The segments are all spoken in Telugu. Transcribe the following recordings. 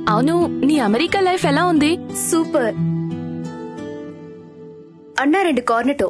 అవును నీ అమెరికా లైఫ్ ఎలా ఉంది సూపర్ అన్నా రెండు కార్నెటో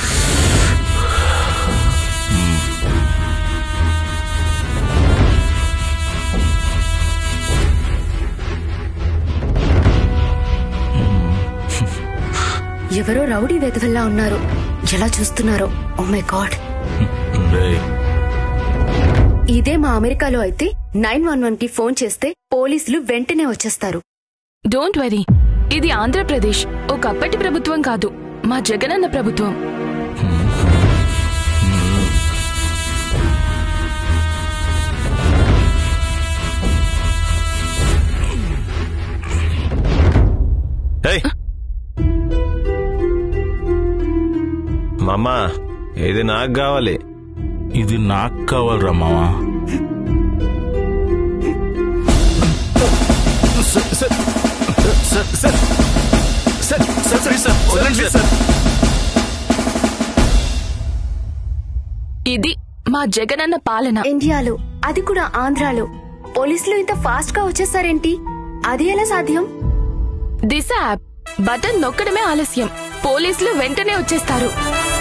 ఎవరో రౌడీ వెధవల్లా ఉన్నారు ఎలా చూస్తున్నారో ఓ మై గాడ్ రేయ్ ఇదే మా అమెరికాలో అయితే నైన్ వన్ వన్ కి ఫోన్ చేస్తే పోలీసులు వెంటనే వచ్చేస్తారు డోంట్ వరీ ఇది ఆంధ్రప్రదేశ్ ఒకప్పటి ప్రభుత్వం కాదు మా జగనన్న ప్రభుత్వం ఏయ్ మామా ఇది నాకు కావాలి ఇది నాకు కావాలరా మావా sir sir sir sir sir sir sir sir వదలండి సార్ ఇది మా జగనన్న పాలన ఇండియాలో అది కూడా ఆంధ్రాలో పోలీసులు ఇంత ఫాస్ట్ గా వచ్చేసారేంటి అది ఎలా సాధ్యం దిశ యాప్ బటన్ నొక్కడమే ఆలస్యం పోలీసులు వెంటనే వచ్చేస్తారు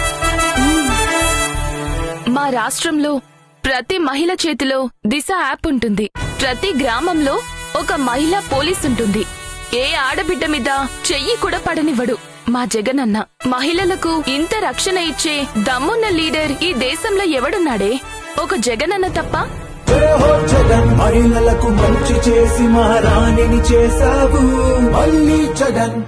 మా రాష్ట్రంలో ప్రతి మహిళ చేతిలో దిశ యాప్ ఉంటుంది ప్రతి గ్రామంలో ఒక మహిళా పోలీస్ ఉంటుంది ఏ ఆడబిడ్డ మీద చెయ్యి కూడా పడనివ్వడు మా జగనన్న మహిళలకు ఇంత రక్షణ ఇచ్చే దమ్మున్న లీడర్ ఈ దేశంలో ఎవడున్నాడే ఒక జగనన్న తప్ప జయహో జగన్ మహిళలకు మంచి చేసి మహారాణిని చేశావు మళ్ళీ జగన్